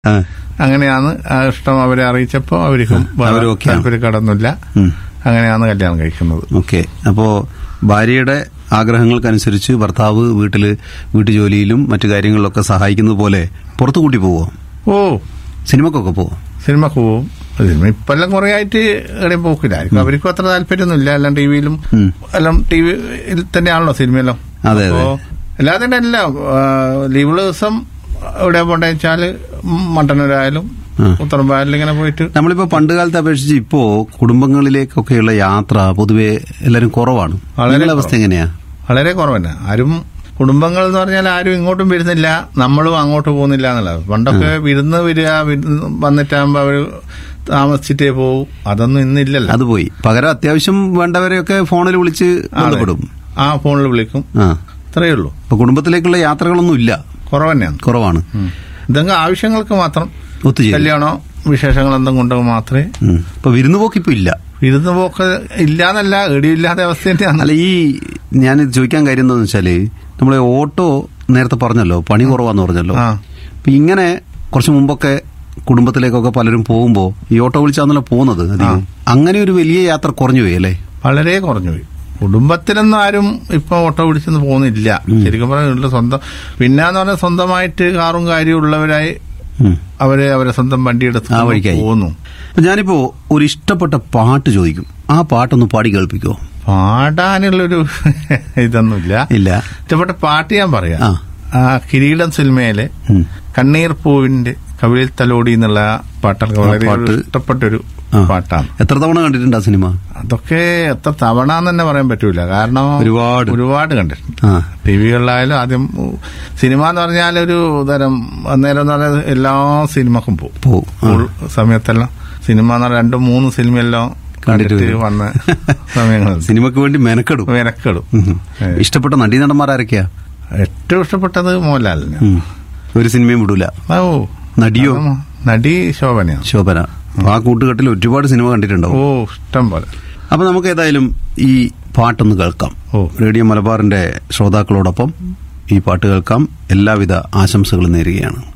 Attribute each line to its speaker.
Speaker 1: ആ,
Speaker 2: അങ്ങനെയാണ് ആ ഇഷ്ടം അവരെ അറിയിച്ചപ്പോൾ അവർക്കും വേറെ
Speaker 1: അവരും ഓക്കെയാണ്.
Speaker 2: താല്പര്യക്കടൊന്നുമില്ല
Speaker 1: ഉം.
Speaker 2: അങ്ങനെയാണ് കല്യാണം കഴിക്കുന്നത്
Speaker 1: ഓക്കെ അപ്പോ ഭാര്യയുടെ ആഗ്രഹങ്ങൾക്കനുസരിച്ച് ഭർത്താവ് വീട്ടില് വീട്ടുജോലിയിലും മറ്റു കാര്യങ്ങളിലൊക്കെ സഹായിക്കുന്നത് പോലെ പുറത്തു കൂട്ടി പോവോ
Speaker 2: ഓ
Speaker 1: സിനിമക്കൊക്കെ പോവോ
Speaker 2: സിനിമക്ക് പോവും സിനിമ ഇപ്പെല്ലാം കുറെ ആയിട്ട് എവിടെയും പോക്കില്ലായിരിക്കും അവർക്കും അത്ര താല്പര്യമൊന്നുമില്ല എല്ലാം ടി വിയിലും
Speaker 1: ഉം.
Speaker 2: എല്ലാം ടി വിയിൽ തന്നെയാണല്ലോ സിനിമയെല്ലാം
Speaker 1: അതെ, അതെ.
Speaker 2: അപ്പോ അല്ലാതെ തന്നെ അല്ല ലീവ് ദിവസം എവിടെ പോണ്ടെന്ന് വെച്ചാല് മട്ടന്നൂരായാലും
Speaker 1: ആ.
Speaker 2: ഉത്തരമ്പായാലും ഇങ്ങനെ പോയിട്ട്
Speaker 1: നമ്മളിപ്പോ പണ്ട് കാലത്തെ അപേക്ഷിച്ച് ഇപ്പോ കുടുംബങ്ങളിലേക്കൊക്കെയുള്ള യാത്ര പൊതുവെ എല്ലാരും കുറവാണ്
Speaker 2: വളരെ
Speaker 1: നിങ്ങളുടെ അവസ്ഥ എങ്ങനെയാ
Speaker 2: വളരെ കുറവ് തന്നെ ആരും കുടുംബങ്ങൾ എന്ന് പറഞ്ഞാൽ ആരും ഇങ്ങോട്ടും വരുന്നില്ല നമ്മളും അങ്ങോട്ട് പോകുന്നില്ല എന്നുള്ളത് പണ്ടൊക്കെ വിരുന്ന് വരിക വിരുന്ന് വന്നിട്ടാകുമ്പോ അവര് താമസിച്ചിട്ടേ പോവും അതൊന്നും ഇന്നില്ലല്ലോ
Speaker 1: അത് പോയി പകരം അത്യാവശ്യം വേണ്ടവരെയൊക്കെ ഫോണിൽ വിളിച്ച് ബന്ധപ്പെടും
Speaker 2: ആ ഫോണിൽ വിളിക്കും
Speaker 1: ആ
Speaker 2: ഇത്രയേ ഉള്ളൂ
Speaker 1: ഇപ്പൊ കുടുംബത്തിലേക്കുള്ള യാത്രകളൊന്നും ഇല്ല
Speaker 2: കുറവ് തന്നെയാണ്
Speaker 1: കുറവാണ്
Speaker 2: ഇതെങ്കിൽ ആവശ്യങ്ങൾക്ക് മാത്രം
Speaker 1: ഒത്തുചേരും
Speaker 2: കല്യാണോ വിശേഷങ്ങൾ എന്തും കൊണ്ടുപോകും മാത്രമേ
Speaker 1: ഉം. ഇപ്പൊ വിരുന്ന് പോക്ക് ഇപ്പൊ ഇല്ല
Speaker 2: വിരുന്ന് പോക്ക് ഇല്ലാന്നല്ല ഇടിയില്ലാത്ത അവസ്ഥ തന്നെയാണ്
Speaker 1: അല്ല ഈ ഞാൻ ചോദിക്കാൻ കാര്യം എന്താണെന്ന് വെച്ചാല് നമ്മളെ ഓട്ടോ നേരത്തെ പറഞ്ഞല്ലോ പണി കുറവാന്ന് പറഞ്ഞല്ലോ
Speaker 2: ആ.
Speaker 1: അപ്പൊ ഇങ്ങനെ കുറച്ച് മുമ്പൊക്കെ കുടുംബത്തിലേക്കൊക്കെ പലരും പോകുമ്പോ ഈ ഓട്ടോ വിളിച്ചാന്നല്ലോ പോകുന്നത് അധികം അങ്ങനെ ഒരു വലിയ യാത്ര കുറഞ്ഞു പോയി അല്ലേ
Speaker 2: വളരെ കുറഞ്ഞു പോയി കുടുംബത്തിലൊന്നും ആരും ഇപ്പൊ ഓട്ടോ പിടിച്ചൊന്നും പോകുന്നില്ല ശരിക്കും പറഞ്ഞാൽ സ്വന്തം പിന്നെന്ന് പറഞ്ഞാൽ സ്വന്തമായിട്ട് കാറും കാര്യവും ഉള്ളവരായി
Speaker 1: ഉം.
Speaker 2: അവര് അവരെ സ്വന്തം വണ്ടി എടുത്ത്
Speaker 1: ആ വഴിക്കായി.
Speaker 2: പോകുന്നു
Speaker 1: അപ്പൊ ഞാനിപ്പോ ഒരു ഇഷ്ടപ്പെട്ട പാട്ട് ചോദിക്കും ആ പാട്ടൊന്ന് പാടി കേൾപ്പിക്കോ
Speaker 2: പാടാനുള്ളൊരു ഇതൊന്നുമില്ല
Speaker 1: ഇല്ല
Speaker 2: ഇഷ്ടപ്പെട്ട പാട്ട് ഞാൻ പറയാം
Speaker 1: ആ.
Speaker 2: ആ കിരീടം സിനിമയിലെ
Speaker 1: ഉം.
Speaker 2: കണ്ണീർ പൂവിന്റെ കവിളിൽ തലോടി എന്നുള്ള പാട്ടൊക്കെ വളരെ
Speaker 1: പാട്ട്.
Speaker 2: ഒരു ഇഷ്ടപ്പെട്ടൊരു
Speaker 1: ആ.
Speaker 2: പാട്ടാണ്
Speaker 1: എത്ര തവണ കണ്ടിട്ടുണ്ട് ആ സിനിമ
Speaker 2: അതൊക്കെ എത്ര തവണ എന്ന് തന്നെ പറയാൻ പറ്റൂല കാരണം
Speaker 1: ഒരുപാട്.
Speaker 2: ഒരുപാട് കണ്ടിട്ടുണ്ട്
Speaker 1: ആ
Speaker 2: ടി വികളിലായാലും ആദ്യം ഉ- സിനിമ എന്ന് പറഞ്ഞാൽ ഒരു തരം അന്നേരം എന്ന് പറഞ്ഞാൽ എല്ലാ സിനിമക്കും പോകും
Speaker 1: പോവും ആ.
Speaker 2: സ്കൂൾ സമയത്തെല്ലാം സിനിമ എന്ന് പറഞ്ഞാൽ രണ്ടും മൂന്ന് സിനിമയെല്ലാം
Speaker 1: കണ്ടിട്ട്
Speaker 2: കണ്ടിട്ട്
Speaker 1: വരും.
Speaker 2: വന്ന സമയങ്ങളുണ്ട്
Speaker 1: സിനിമക്ക് വേണ്ടി മെനക്കെടും
Speaker 2: വിലക്കെടും
Speaker 1: ഉം. ഇഷ്ടപ്പെട്ട നടീനടന്മാരാരൊക്കെയാ
Speaker 2: ഏറ്റവും ഇഷ്ടപ്പെട്ടത് മോഹൻലാലിന്
Speaker 1: ഉം. ഒരു സിനിമയും വിടൂല
Speaker 2: ഓ
Speaker 1: നടിയോ
Speaker 2: അതും നടി ശോഭനയാണ്
Speaker 1: ശോഭന അപ്പൊ ആ കൂട്ടുകെട്ടിൽ ഒരുപാട് സിനിമ
Speaker 2: ഓ
Speaker 1: കണ്ടിട്ടുണ്ടാവും
Speaker 2: ഇഷ്ടം പോലെ
Speaker 1: അപ്പൊ നമുക്ക് ഏതായാലും ഈ പാട്ടൊന്ന് കേൾക്കാം
Speaker 2: ഓ.
Speaker 1: റേഡിയോ മലബാറിന്റെ ശ്രോതാക്കളോടൊപ്പം ഈ പാട്ട് കേൾക്കാം എല്ലാവിധ ആശംസകളും നേരുകയാണ്